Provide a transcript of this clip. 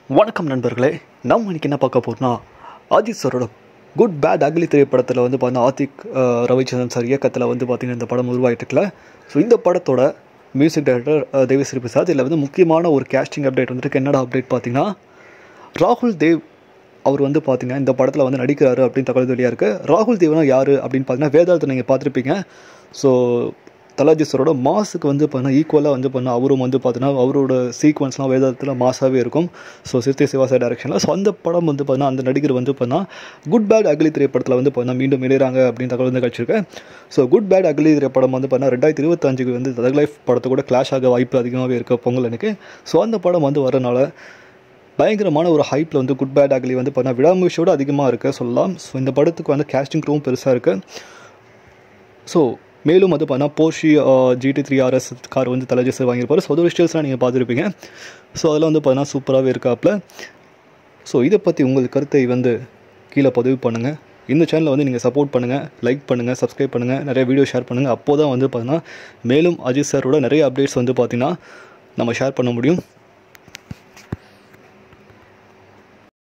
வணக்கம் நண்பர்களே நம்ம இன்னைக்கு என்ன பார்க்க போறோம்னா அஜித் சாரோட குட் பேட் அக்லி திரைப்படத்தில் வந்து பார்த்தீங்கன்னா ஆதிக் அஹ், ரவிச்சந்திரன் சார் இயக்கத்தில் வந்து பார்த்தீங்கன்னா இந்த படம் உருவாயிட்டு இருக்குல்ல ஸோ இந்த படத்தோட மியூசிக் டைரக்டர் தேவிஸ்ரீ பிரசாத் இதில் வந்து முக்கியமான ஒரு கேஸ்டிங் அப்டேட் வந்துருக்கு என்னடா அப்டேட் பார்த்தீங்கன்னா ராகுல் தேவ் அவர் வந்து பார்த்தீங்கன்னா இந்த படத்தில் வந்து நடிக்கிறாரு அப்படின்னு தகவல் வெளியாக இருக்குது ராகுல் தேவ்னா யார் அப்படின்னு பார்த்தீங்கன்னா வேதாளத்தை நீங்கள் பார்த்துருப்பீங்க ஸோ தலாஜி சாரோட மாஸுக்கு வந்து பார்த்தீங்கன்னா ஈக்குவலாக வந்து பண்ண அவரும் வந்து பார்த்தீங்கன்னா அவரோட சீக்வன்ஸ்லாம் வேதாளத்தில் மாஸாகவே இருக்கும் ஸோ சித்தி சிவாசா டைரக்ஷனில் ஸோ அந்த படம் வந்து பார்த்தீங்கன்னா அந்த நடிகர் வந்து பார்த்தீங்கன்னா குட் பேட் அக்லி திரைப்படத்தில் வந்து பார்த்தீங்கன்னா மீண்டும் இணைகிறாங்க அப்படின்னு தகவல் வந்து கிடச்சிருக்கு ஸோ குட் பேட் அக்லி திரைப்படம் வந்து பார்த்தீங்கன்னா ரெண்டாயிரத்தி இருபத்தஞ்சுக்கு வந்து தக் லைஃப் படத்தை கூட கிளாஷ் ஆக வாய்ப்பு அதிகமாகவே இருக்குது பொங்கல் அன்னைக்கு ஸோ அந்த படம் வந்து வரனால பயங்கரமான ஒரு ஹைப்பில் வந்து குட் பேட் அக்லி வந்து பார்த்தா விடாமுயற்சியோட அதிகமாக இருக்க சொல்லலாம் ஸோ இந்த படத்துக்கு வந்து கேஸ்டிங் க்ரூவும் பெருசாக இருக்குது ஸோ மேலும் வந்து பார்த்தா Porsche GT three RS car வந்து தலஜி சார் வாங்கியிருப்பாரு ஸோ அதோட விஷயம்ஸ்லாம் நீங்கள் பார்த்துருப்பீங்க ஸோ அதெல்லாம் வந்து பார்த்தீங்கன்னா சூப்பராகவே இருக்காப்புல ஸோ இதை பற்றி உங்கள் கருத்தை வந்து கீழே பதிவு பண்ணுங்கள் இந்த சேனலை வந்து நீங்கள் சப்போர்ட் பண்ணுங்கள் லைக் பண்ணுங்கள் சப்ஸ்கிரைப் பண்ணுங்கள் நிறைய வீடியோ ஷேர் பண்ணுங்கள் அப்போ தான் வந்து பார்த்தீங்கன்னா மேலும் அஜித் சாரோட நிறைய அப்டேட்ஸ் வந்து பார்த்தீங்கன்னா நம்ம ஷேர் பண்ண முடியும்